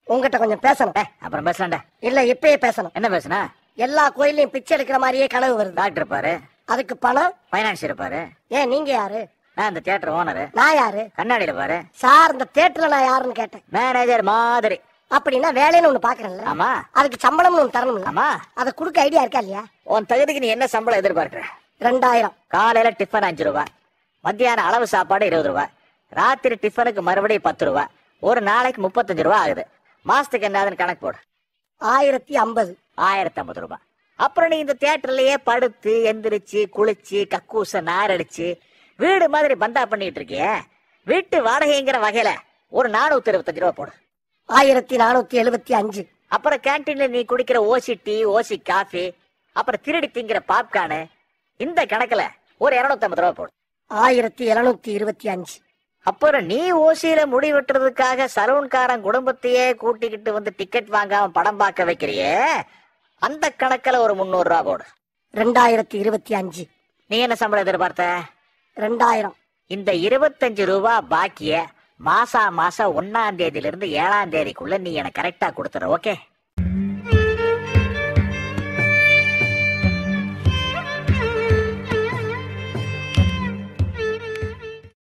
உங்ககிட்ட கொஞ்சம் பேசணும் டேய், அப்புறம் பேசலாம்டா இல்ல இப்பயே பேசணும் என்ன பேசுனா எல்லா கோயிலையும் பிச்சை எடுக்கிற மாதிரியே கனவு வருது டாக்டர் இருப்பாரு அதுக்கு பணம் பைனான்ஸ் இருப்பாரு ஏன் நீங்க யாரு நான் இந்த தியேட்டர் ஓனரு நான் யாரு கண்ணாடியில பாரு சார் இந்த தேட்டர்ல நான் யாருன்னு கேட்டேன் மேனேஜர் மாதிரி அப்படின்னா வேலைன்னு ஒண்ணு பாக்குறேன்ல ஆமா அதுக்கு சம்பளம்னு ஒண்ணு தரணும்ல ஆமா அதை கொடுக்க ஐடியா இருக்கா இல்லையா உன் தகுதிக்கு நீ என்ன சம்பளம் எதிர்பார்க்கிற ரெண்டாயிரம் காலையில டிஃபன் அஞ்சு ரூபா மத்தியானம் அளவு சாப்பாடு இருபது ரூபா ராத்திரி டிஃபனுக்கு மறுபடியும் பத்து ரூபா ஒரு நாளைக்கு முப்பத்தஞ்சு ரூபா ஆகுது மாசத்துக்கு என்னதுன்னு கணக்கு போடு ஆயிரத்தி ஐம்பது ஆயிரத்தி ஐம்பது ரூபாய் அப்புறம் நீ இந்த தியேட்டர்லயே படுத்து எந்திரிச்சு குளிச்சு கக்கூச நாரடிச்சு வீடு மாதிரி பந்தா பண்ணிட்டு இருக்கிய வீட்டு வாடகைங்கிற வகையில ஒரு நானூத்தி இருபத்தஞ்சு ரூபா போடு ஆயிரத்தி நானூத்தி எழுபத்தி அஞ்சு அப்புறம் கேன்டீன்ல நீ குடிக்கிற ஓசி டீ ஓசி காஃபி அப்புறம் திருடி திங்கிற பாப்கார்னு இந்த கணக்குல ஒரு இருநூத்தி ஐம்பது ரூபா போடு ஆயிரத்தி எழுநூத்தி இருபத்தி அஞ்சு அப்புறம் நீ ஓசியில முடி வெட்டுறதுக்காக சலூன்காரன் குடும்பத்தையே கூட்டிக்கிட்டு வந்து டிக்கெட் வாங்காம படம் பார்க்க வைக்கிறியே அந்த கணக்குல ஒரு முந்நூறு ரூபா போடு ரெண்டாயிரத்தி இருபத்தி அஞ்சு நீ என்ன சம்பளம் எதிர்பார்த்த ரெண்டாயிரம் இந்த இருபத்தஞ்சு ரூபா பாக்கிய மாசா மாசம் ஒன்னாம் தேதியில இருந்து ஏழாம் தேதிக்குள்ள நீ எனக்கு கரெக்டா கொடுத்துற ஓகே